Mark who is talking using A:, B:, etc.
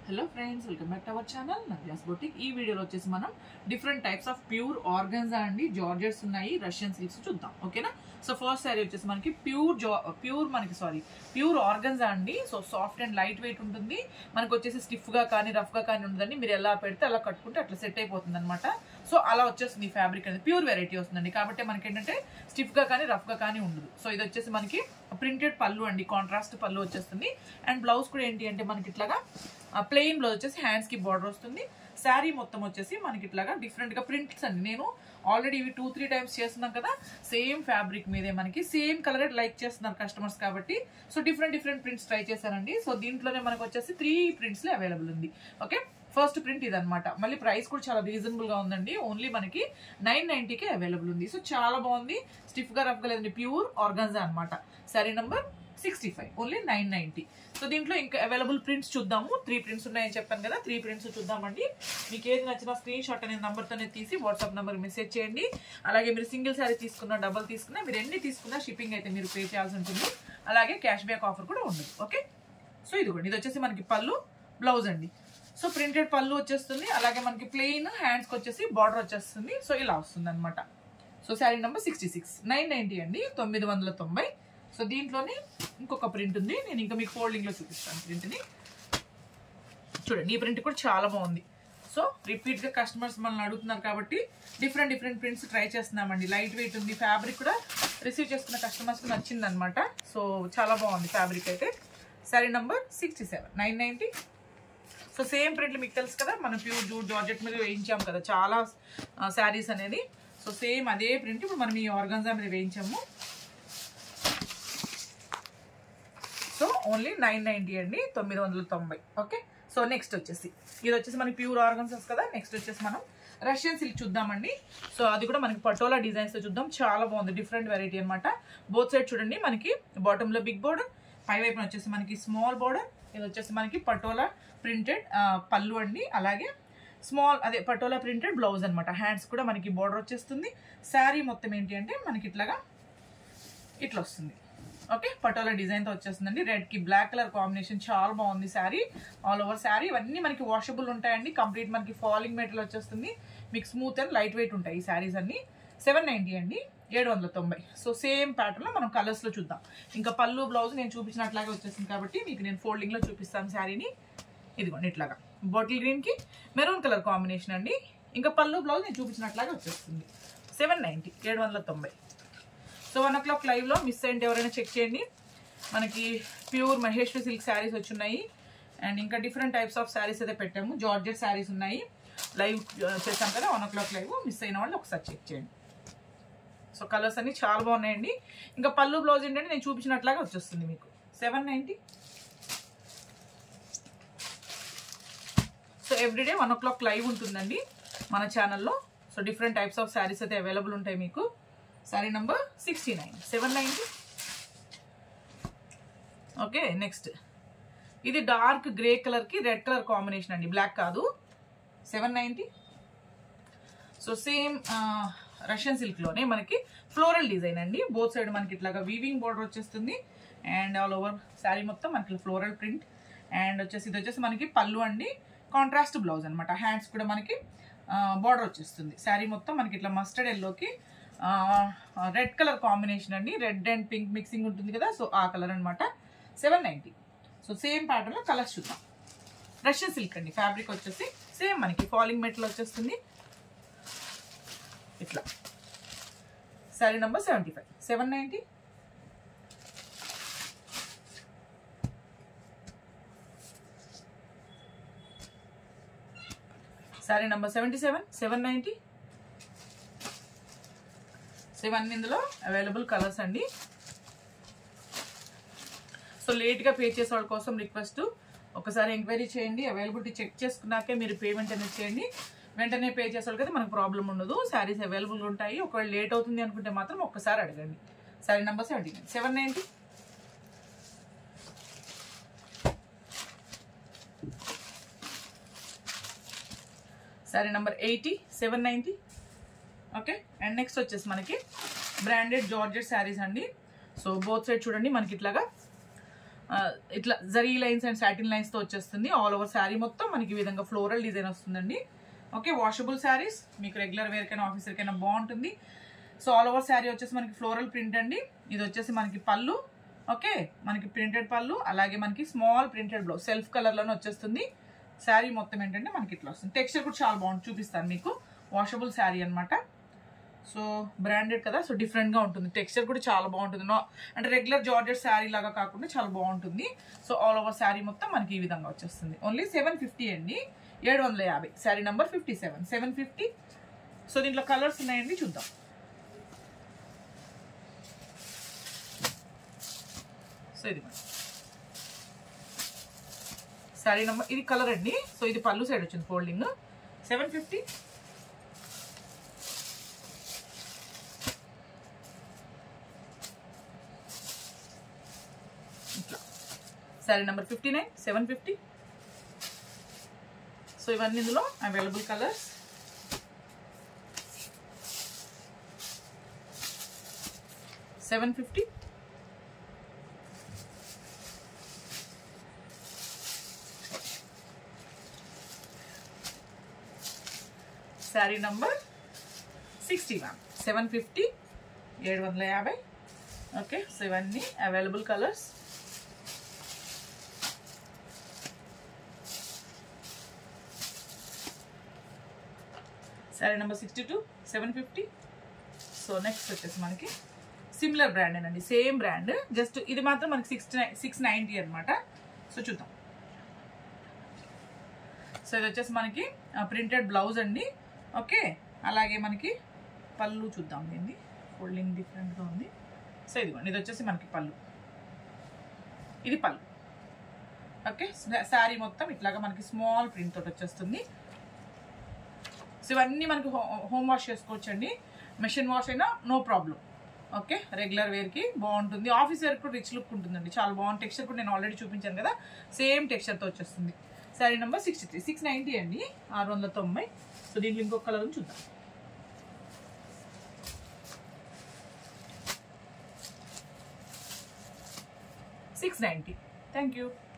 A: hello friends welcome back to our channel Navya's boutique ఈ వీడియోలో వచ్చేసి మనం different types of pure organza అండి జార్జెట్స్ ఉన్నాయి రష్యన్ సిల్క్స్ చూద్దాం ఓకేనా సో ఫస్ట్ శారీ వచ్చేసి మనకి ప్యూర్ జా ప్యూర్ మనకి సారీ ప్యూర్ ఆర్గన్జా అండి so soft and light weight ఉంటుంది మనకు వచ్చేసి స్టిఫ్ గా కానీ రఫ్ గా కానీ ఉంటుందండి మీరు ఎలా పెడితే అలా కట్టుకుంటే అట్లా సెట్ అయిపోతుంది అనమాట సో అలా వచ్చేస్తుంది ఈ ఫ్యాబ్రిక్ అనేది ప్యూర్ వెరైటీ వస్తుందండి కాబట్టి మనకి ఏంటంటే స్టిఫ్ గా కానీ రఫ్ గా కానీ ఉండదు సో ఇది వచ్చేసి మనకి ప్రింటెడ్ పళ్ళు అండి కాంట్రాస్ట్ పళ్ళు వచ్చేస్తుంది అండ్ బ్లౌజ్ కూడా ఏంటి అంటే మనకి ఇట్లాగా ప్లెయిన్ బ్లౌజ్ వచ్చేసి హ్యాండ్స్ కి బార్డర్ వస్తుంది శారీ మొత్తం వచ్చేసి మనకి ఇట్లాగా డిఫరెంట్ గా ప్రింట్స్ అండి నేను ఆల్రెడీ ఇవి టూ త్రీ టైమ్స్ చేస్తున్నాం కదా సేమ్ ఫ్యాబ్రిక్ మీదే మనకి సేమ్ కలర్ లైక్ చేస్తున్నారు కస్టమర్స్ కాబట్టి so different different prints try చేశానండి సో దీంట్లోనే మనకు వచ్చేసి త్రీ ప్రింట్స్ అవైలబుల్ ఉంది ఓకే ఫస్ట్ ప్రింట్ ఇదనమాట మళ్ళీ ప్రైస్ కూడా చాలా రీజనబుల్ గా ఉందండి ఓన్లీ మనకి నైన్ నైన్టీకి అవైలబుల్ ఉంది సో చాలా బాగుంది స్టిఫ్ గా రఫ్ గా లేదండి ప్యూర్ ఆర్గన్జా అనమాట sari number sixty five only nine ninety so దీంట్లో ఇంకా అవైలబుల్ ప్రింట్స్ చూద్దాము త్రీ ప్రింట్స్ ఉన్నాయని చెప్పాను కదా త్రీ ప్రింట్స్ చూద్దామండి మీకు ఏది నచ్చినా స్క్రీన్ షాట్ అనే నెంబర్తోనే తీసి వాట్సాప్ నెంబర్ మెసేజ్ చేయండి అలాగే మీరు సింగిల్ శారీ తీసుకున్నా డబల్ తీసుకున్నా మీరు ఎన్ని తీసుకున్నా షిప్పింగ్ అయితే మీరు పే చేయాల్సి ఉంటుంది అలాగే క్యాష్ బ్యాక్ ఆఫర్ కూడా ఉండదు ఓకే సో ఇదిగోండి ఇది వచ్చేసి మనకి పళ్ళు బ్లౌజ్ అండి సో ప్రింటెడ్ పళ్ళు వచ్చేస్తుంది అలాగే మనకి ప్లెయిన్ హ్యాండ్స్కి వచ్చేసి బార్డర్ వచ్చేస్తుంది సో ఇలా వస్తుంది అనమాట so sari number sixty six nine ninety అండి తొమ్మిది వందల తొంభై సో దీంట్లోనే ఇంకొక ప్రింట్ ఉంది నేను ఇంకా మీకు ఫోల్డింగ్లో చూపిస్తాను ప్రింట్ని చూడండి ఈ ప్రింట్ కూడా చాలా బాగుంది సో రిపీట్గా కస్టమర్స్ మనల్ని అడుగుతున్నారు కాబట్టి డిఫరెంట్ డిఫరెంట్ ప్రింట్స్ ట్రై చేస్తున్నామండి లైట్ వెయిట్ ఉంది ఫ్యాబ్రిక్ కూడా రిసీవ్ చేసుకున్న కస్టమర్స్కి నచ్చింది అనమాట సో చాలా బాగుంది ఫ్యాబ్రిక్ అయితే sari number sixty seven nine ninety so same ప్రింట్లు మీకు తెలుసు కదా మనం ప్యూర్ జూట్ జార్జెట్ మీద వేయించాం కదా చాలా శారీస్ అనేది సో సేమ్ అదే ప్రింట్ ఇప్పుడు మనం ఈ ఆర్గన్జా మీద వేయించాము సో ఓన్లీ నైన్ నైంటీ అండి తొమ్మిది వందల తొంభై ఓకే సో నెక్స్ట్ వచ్చేసి ఇది వచ్చేసి మనకి ప్యూర్ ఆర్గన్సెస్ కదా నెక్స్ట్ వచ్చేసి మనం రష్యన్ సిల్క్ చూద్దామండి సో అది కూడా మనకి పటోలా డిజైన్స్ చూద్దాం చాలా బాగుంది డిఫరెంట్ వెరైటీ అనమాట బోత్ సైడ్ చూడండి మనకి బాటంలో బిగ్ బోర్డర్ పై వైపున వచ్చేసి మనకి స్మాల్ బోర్డర్ ఇది వచ్చేసి మనకి పటోలా ప్రింటెడ్ పళ్ళు అండి అలాగే స్మాల్ అదే పటోలా ప్రింటెడ్ బ్లౌజ్ అనమాట హ్యాండ్స్ కూడా మనకి బోర్డర్ వచ్చేస్తుంది శారీ మొత్తం ఏంటి అంటే మనకి ఇట్లాగా ఇట్లా వస్తుంది ఓకే పటోలా డిజైన్తో వచ్చేస్తుందండి రెడ్కి బ్లాక్ కలర్ కాంబినేషన్ చాలా బాగుంది శారీ ఆల్ ఓవర్ శారీ ఇవన్నీ మనకి వాషబుల్ ఉంటాయండి కంప్లీట్ మనకి ఫాలింగ్ మెటీరియల్ వచ్చేస్తుంది మీకు స్మూత్ అండ్ లైట్ వెయిట్ ఉంటాయి ఈ శారీస్ అన్ని సెవెన్ నైంటీ అండి ఏడు వందల తొంభై సో సేమ్ ప్యాటర్న్లో మనం కలర్స్లో చూద్దాం ఇంకా పళ్ళు బ్లౌజ్ నేను చూపించినట్లాగే వచ్చేసింది కాబట్టి మీకు నేను ఫోల్డింగ్లో చూపిస్తాను శారీని ఇదిగోండి ఇట్లాగా బాటిల్ గ్రీన్కి మెరూన్ కలర్ కాంబినేషన్ అండి ఇంకా పళ్ళు బ్లౌజ్ నేను చూపించినట్లాగే వచ్చేస్తుంది సెవెన్ నైంటీ ఏడు వందల తొంభై సో వన్ ఓ క్లాక్ లైవ్లో మిస్ అయ్యింటే ఎవరైనా చెక్ చేయండి మనకి ప్యూర్ మహేశ్వరి సిల్క్ శారీస్ వచ్చున్నాయి అండ్ ఇంకా డిఫరెంట్ టైప్స్ ఆఫ్ శారీస్ అయితే పెట్టాము జార్జెట్ శారీస్ ఉన్నాయి లైవ్ చేసాం కదా one o'clock live miss అయిన వాళ్ళు ఒకసారి చెక్ చేయండి సో కలర్స్ అన్ని చాలా బాగున్నాయండి ఇంకా పళ్ళు బ్లౌజ్ ఏంటంటే నేను చూపించినట్లాగా వచ్చేస్తుంది మీకు seven ninety so everyday one o'clock live ఉంటుందండి మన ఛానల్లో so different types of saris అయితే అవైలబుల్ ఉంటాయి మీకు sari number sixty nine seven ninety okay next ఇది డార్క్ గ్రే కలర్కి రెడ్ కలర్ కాంబినేషన్ అండి బ్లాక్ కాదు seven ninety so same Russian సిల్క్లోనే మనకి ఫ్లోరల్ డిజైన్ అండి బోత్ సైడ్ మనకి ఇట్లాగా వీవింగ్ బార్డర్ వచ్చేస్తుంది అండ్ ఆల్ ఓవర్ శారీ మొత్తం మనకి ఫ్లోరల్ ప్రింట్ అండ్ వచ్చేసి ఇది వచ్చేసి మనకి పళ్ళు అండి కాంట్రాస్ట్ బ్లౌజ్ అనమాట హ్యాండ్స్ కూడా మనకి బార్డర్ వచ్చేస్తుంది శారీ మొత్తం మనకి ఇట్లా మస్టర్డ్ ఎల్లోకి రెడ్ కలర్ కాంబినేషన్ అండి రెడ్ అండ్ పింక్ మిక్సింగ్ ఉంటుంది కదా సో ఆ కలర్ అనమాట సెవెన్ నైంటీ సో సేమ్ ప్యాటర్న్లో కలర్స్ చూద్దాం రష్యన్ సిల్క్ అండి ఫ్యాబ్రిక్ వచ్చేసి సేమ్ మనకి ఫాలింగ్ మెటల్ వచ్చేస్తుంది ఇట్లా sari number seventy five seven ninety sari number seventy seven seven ninety seven ఇందులో అవైలబుల్ కలర్స్ అండి సో లేట్గా పే చేసే వాళ్ళ కోసం రిక్వెస్ట్ ఒకసారి ఎంక్వైరీ చేయండి అవైలబిలిటీ చెక్ చేసుకున్నాకే మీరు పేమెంట్ అనేది చేయండి వెంటనే పే చేసే కదా మనకు ప్రాబ్లం ఉండదు శారీస్ అవైలబుల్ ఉంటాయి ఒకవేళ లేట్ అవుతుంది అనుకుంటే మాత్రం ఒక్కసారి అడగండి sari number seventy nine seven ninety sari number eighty seven ninety okay and next వచ్చేసి మనకి బ్రాండెడ్ జార్జెట్ శారీస్ అండి సో బోత్ సైడ్ చూడండి మనకి ఇట్లాగా ఆ, ఇట్లా zari lines and satin lines తో వచ్చేస్తుంది ఆల్ ఓవర్ శారీ మొత్తం మనకి ఈ విధంగా ఫ్లోరల్ డిజైన్ వస్తుందండి ఓకే వాషబుల్ శారీస్ మీకు రెగ్యులర్ వేర్ కైనా ఆఫీసర్ కైనా బాగుంటుంది సో ఆల్ ఓవర్ శారీ వచ్చేసి మనకి ఫ్లోరల్ ప్రింట్ అండి ఇది వచ్చేసి మనకి పళ్ళు ఓకే మనకి ప్రింటెడ్ పళ్ళు అలాగే మనకి small printed blouse self colour లోనే వచ్చేస్తుంది శారీ మొత్తం ఏంటంటే మనకి ఇట్లా వస్తుంది టెక్స్చర్ కూడా చాలా బాగుంటుంది చూపిస్తాను మీకు వాషబుల్ శారీ అన్నమాట సో బ్రాండెడ్ కదా సో డిఫరెంట్ గా ఉంటుంది టెక్స్చర్ కూడా చాలా బాగుంటుంది నో అంటే రెగ్యులర్ జార్జెట్ శారీ లాగా కాకుండా చాలా బాగుంటుంది సో ఆల్ ఓవర్ శారీ మొత్తం మనకి ఈ విధంగా వచ్చేస్తుంది ఓన్లీ సెవెన్ ఫిఫ్టీ అండి ఏడు వందల యాభై sari number fifty seven seven fifty so దీంట్లో కలర్స్ ఉన్నాయండి చూద్దాం సో ఇది మరి శారీ నెంబర్ ఇది కలర్ అండి సో ఇది పళ్ళు సైడ్ వచ్చింది ఫోల్డింగ్ సెవెన్ ఫిఫ్టీ ఇట్లా sari number fifty nine seven fifty so ఇవన్నీ ఇందులో available colours seven fifty sari number sixty one seven fifty ఏడు వందల యాభై ఓకే సో ఇవన్నీ available colours sari number sixty two seven fifty so next వచ్చేసి మనకి సిమిలర్ బ్రాండ్ అండి సేమ్ బ్రాండ్ జస్ట్ ఇది మాత్రం మనకి సిక్స్ సిక్స్ నైంటీ అనమాట సో చూద్దాం సో ఇది వచ్చేసి మనకి ప్రింటెడ్ బ్లౌజ్ అండి ఓకే అలాగే మనకి పళ్ళు చూద్దాం దీన్ని ఫోల్డింగ్ డిఫరెంట్గా ఉంది సో ఇదిగోండి ఇది వచ్చేసి మనకి పళ్ళు ఇది పళ్ళు ఓకే శారీ మొత్తం ఇట్లాగా మనకి స్మాల్ ప్రింట్ తోటి వచ్చేస్తుంది సో ఇవన్నీ మనకి హోమ్ వాష్ చేసుకోవచ్చు అండి మెషిన్ వాష్ అయినా నో ప్రాబ్లం ఓకే రెగ్యులర్ వేర్కి బాగుంటుంది ఆఫీస్ వేర్ కూడా రిచ్ లుక్ ఉంటుందండి చాలా బాగుంది టెక్స్చర్ కూడా నేను ఆల్రెడీ చూపించాను కదా సేమ్ టెక్స్చర్తో వచ్చేస్తుంది sari number sixty three six ninety అండి ఆరు వందల తొంభై సో దీంట్లో ఇంకొక కలర్ చూద్దాం సిక్స్ నైంటీ థ్యాంక్ యూ